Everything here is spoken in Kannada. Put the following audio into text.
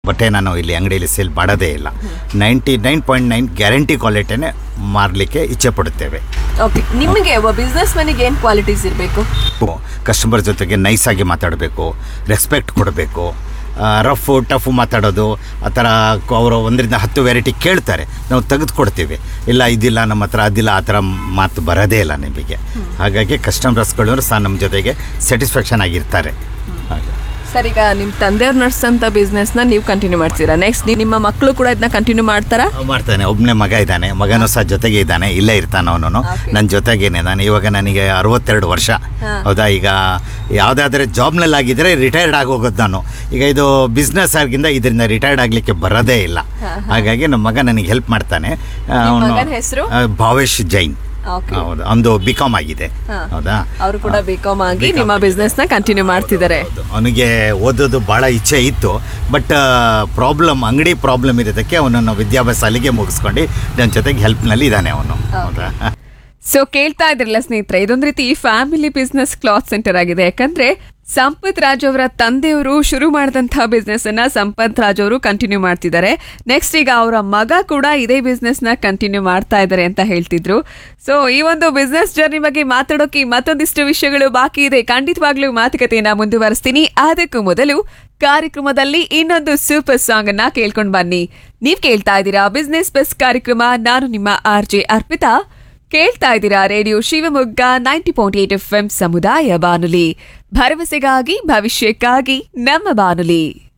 ಬಟ್ಟೆ ನಾನು ಇಲ್ಲಿ ಅಂಗಡಿಯಲ್ಲಿ ಸೇಲ್ ಮಾಡೋದೇ ಇಲ್ಲ ninety nine point nine guarantee ಕ್ವಾಲಿಟಿನೇ ಮಾರಲಿಕ್ಕೆ ಇಚ್ಛೆ ಪಡುತ್ತೇವೆ ಓಕೆ ನಿಮಗೆ ಒಬ್ಬ ಬಿಸ್ನೆಸ್ ಮನಿಗೆ ಏನು ಕ್ವಾಲಿಟೀಸ್ ಇರಬೇಕು ಕಸ್ಟಮರ್ ಜೊತೆಗೆ ನೈಸಾಗಿ ಮಾತಾಡಬೇಕು ರೆಸ್ಪೆಕ್ಟ್ ಕೊಡಬೇಕು ರಫ್ ಟಫ್ ಮಾತಾಡೋದು ಆ ಥರ ಅವರು ಒಂದರಿಂದ ಹತ್ತು ವೆರೈಟಿ ಕೇಳ್ತಾರೆ ನಾವು ತೆಗೆದು ಕೊಡ್ತೀವಿ ಇಲ್ಲ ಇದಿಲ್ಲ ನಮ್ಮ ಹತ್ರ ಅದಿಲ್ಲ ಆ ಥರ ಮಾತು ಬರೋದೇ ಇಲ್ಲ ನಿಮಗೆ ಹಾಗಾಗಿ ಕಸ್ಟಮರ್ಸ್ಗಳು ಸಹ ನಮ್ಮ ಜೊತೆಗೆ ಸ್ಯಾಟಿಸ್ಫ್ಯಾಕ್ಷನ್ ಆಗಿರ್ತಾರೆ ಹಾಗೆ ಸರ್ ಈಗ ನಿಮ್ಮ ತಂದೆಯವ್ರು ನಡೆಸಂತ ಬಿಸ್ನೆಸ್ನ ನೀವು ಕಂಟಿನ್ಯೂ ಮಾಡ್ತೀರಾ ನೆಕ್ಸ್ಟ್ ನಿಮ್ಮ ಮಕ್ಕಳು ಕೂಡ ಇದನ್ನ ಕಂಟಿನ್ಯೂ ಮಾಡ್ತಾರಾ ಮಾಡ್ತಾನೆ ಒಬ್ಬನೇ ಮಗ ಇದ್ದಾನೆ ಮಗನೂ ಸಹ ಜೊತೆಗೆ ಇದ್ದಾನೆ ಇಲ್ಲೇ ಇರ್ತಾನೆ ಅವನು Okay. ನನ್ನ ಜೊತೆಗೇನೆ ನಾನು ಇವಾಗ ನನಗೆ ಅರವತ್ತೆರಡು ವರ್ಷ ಹಾ. ಹೌದಾ ಈಗ ಯಾವುದಾದ್ರೆ ಜಾಬ್ನಲ್ಲಿ ಆಗಿದ್ರೆ ರಿಟೈರ್ಡ್ ಆಗೋಗೋದು ನಾನು ಈಗ ಇದು ಬಿಸ್ನೆಸ್ ಆಗಿಂದ ಇದರಿಂದ ರಿಟೈರ್ಡ್ ಆಗಲಿಕ್ಕೆ ಬರೋದೇ ಇಲ್ಲ ಹಾಗಾಗಿ ನಮ್ಮ ಮಗ ನನಗೆ ಹೆಲ್ಪ್ ಮಾಡ್ತಾನೆ ಆ, ನಿಮ್ಮ ಅವ್ನು- ಮಗನ ಹೆಸ್ರು? ಆ, ಭಾವೇಶ್ ಜೈನ್ ಓಕೆ ಹೌದು ಒಂದು ಬಿ ಕಾಮ್ ಆಗಿದೆ ಹಾ. ಹೌದಾ ಅವರು ಕೂಡ ಬಿ ಕಾಮ್ ಆಗಿ B.Com ನಿಮ್ಮ ಬಿಸ್ನೆಸ್ ನ ಕಂಟಿನ್ಯೂ ಮಾಡ್ತಿದ್ದಾರೆ ಅವನಿಗೆ ಓದೋದು ಭಾಳ ಇಚ್ಛೆ ಇತ್ತು ಬಟ್ ಪ್ರಾಬ್ಲಮ್ ಅಂಗಡಿ ಪ್ರಾಬ್ಲಮ್ ಇರೋದಕ್ಕೆ ಅವನನ್ನು ವಿದ್ಯಾಭ್ಯಾಸ ಅಲ್ಲಿಗೆ ಮುಗಿಸ್ಕೊಂಡು ನನ್ನ ಜೊತೆಗೆ ಹೆಲ್ಪ್ನಲ್ಲಿ ಇದ್ದಾನೆ ಅವನು ಹೌದಾ ಸೊ ಕೇಳ್ತಾ ಇದ್ರಲ್ಲ ಸ್ನೇಹಿತರೆ ಇದೊಂದು ರೀತಿ ಫ್ಯಾಮಿಲಿ ಬಿಸ್ನೆಸ್ ಕ್ಲಾತ್ ಸೆಂಟರ್ ಆಗಿದೆ ಯಾಕಂದ್ರೆ ಸಂಪತ್ ರಾಜ್ ಅವರ ತಂದೆಯವರು ಶುರು ಮಾಡಿದಂತಹ ಬಿಸ್ನೆಸ್ ಅನ್ನ ಸಂಪತ್ ರಾಜ್ ಅವರು ಕಂಟಿನ್ಯೂ ಮಾಡ್ತಿದ್ದಾರೆ ನೆಕ್ಸ್ಟ್ ಈಗ ಅವರ ಮಗ ಕೂಡ ಇದೇ ಬಿಸ್ನೆಸ್ ನ ಕಂಟಿನ್ಯೂ ಮಾಡ್ತಾ ಇದ್ದಾರೆ ಅಂತ ಹೇಳ್ತಿದ್ರು ಸೊ ಈ ಒಂದು ಬಿಸ್ನೆಸ್ ಜರ್ನಿ ಬಗ್ಗೆ ಮಾತಾಡೋಕೆ ಮತ್ತೊಂದಿಷ್ಟು ವಿಷಯಗಳು ಬಾಕಿ ಇದೆ ಖಂಡಿತವಾಗ್ಲೂ ಮಾತುಕತೆಯನ್ನ ಮುಂದುವರಿಸ್ತೀನಿ ಅದಕ್ಕೂ ಮೊದಲು ಕಾರ್ಯಕ್ರಮದಲ್ಲಿ ಇನ್ನೊಂದು ಸೂಪರ್ ಸಾಂಗ್ ಅನ್ನ ಕೇಳ್ಕೊಂಡ್ ಬನ್ನಿ ನೀವ್ ಕೇಳ್ತಾ ಇದ್ದೀರಾ ಬಿಸ್ನೆಸ್ ಬಸ್ ಕಾರ್ಯಕ್ರಮ ನಾನು ನಿಮ್ಮ ಆರ್ ಜೆ ಅರ್ಪಿತಾ ಕೇಳ್ತಾ ಇದ್ದೀರಾ radio Shivamogga ninety point eight F M ಸಮುದಾಯ ಬಾನುಲಿ ಭರವಸೆಗಾಗಿ ಭವಿಷ್ಯಕ್ಕಾಗಿ ನಮ್ಮ ಬಾನುಲಿ